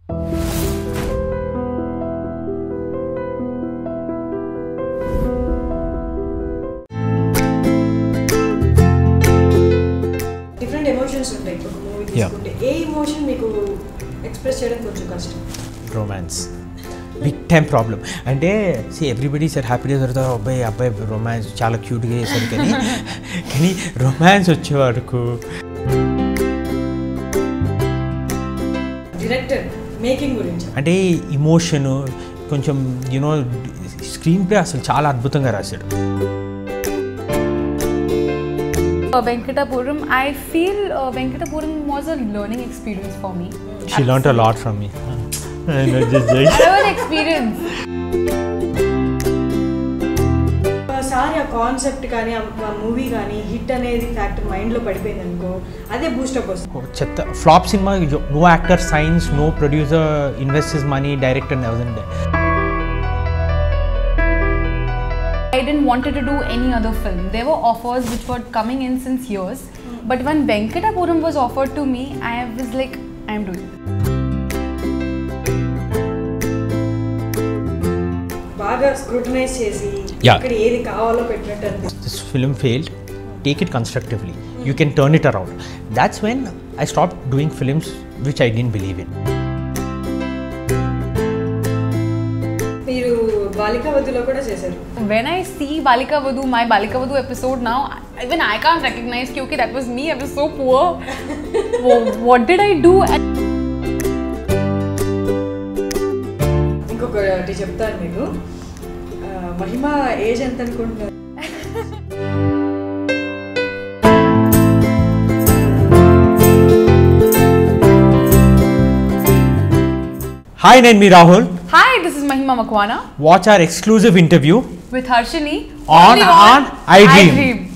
Different emotions ఉంటాయి ఇప్పుడు movie తీసుకుంటే ఏ ఎమోషన్ మీకు ఎక్స్ప్రెస్ చేయడం కొంచెం కష్టం రొమాన్స్ బిగ్ టైం ప్రాబ్లం అంటే సి ఎవ్రీబడి సార్ హ్యాపీగా దొరుకుతారు అబ్బాయి అబ్బాయి రొమాన్స్ చాలా క్యూట్గా చేశారు కానీ కానీ రొమాన్స్ వచ్చే వరకు డైరెక్టర్ మేకింగ్ గురించి అంటే ఇమోషను కొంచెం యూనో స్క్రీన్ ప్లే అసలు చాలా అద్భుతంగా రాశాడు Uh, Venkatapuram, I feel uh, Venkatapuram was a learning experience for me. She learnt a lot from me Whatever experience. ఒకసారి ఆ కాన్సెప్ట్ కానీ ఆ మూవీ కానీ హిట్ అనేది ఫ్యాక్టర్ మైండ్లో పడిపోయింది అనుకో అదే బూస్టప్ వస్తుంది చెత్త ఫ్లాప్ సినిమా no actor signs no producer invest his money director never I didn't wanted to do any other film. There were offers which were coming in since years. But when Venkatapuram was offered to me, I was like, I'm doing it. బాగా scrutinise చేసి Yeah. ఇక్కడ ఏది కావాలో పెట్టినట్టు అనిపిస్తుంది this film failed, take it constructively. You can turn it around. That's when I stopped doing films which I didn't believe in. మీరు బాలికా వదిలో కూడా చేశారు When I see Balika Vadu, my Balika Vadu episode now, even I can't recognize Kyuki that was me. I was so poor. Wha- what did I do? And ఇంకొకటి చెప్తాను మీకు ఆ, మహిమ age ఎంత అనుకుంటున్నారు Hi, Nenmi Rahul. Hi, this is Mahima Makwana Watch our exclusive interview with Harshini. On- only on I Dream. Dream.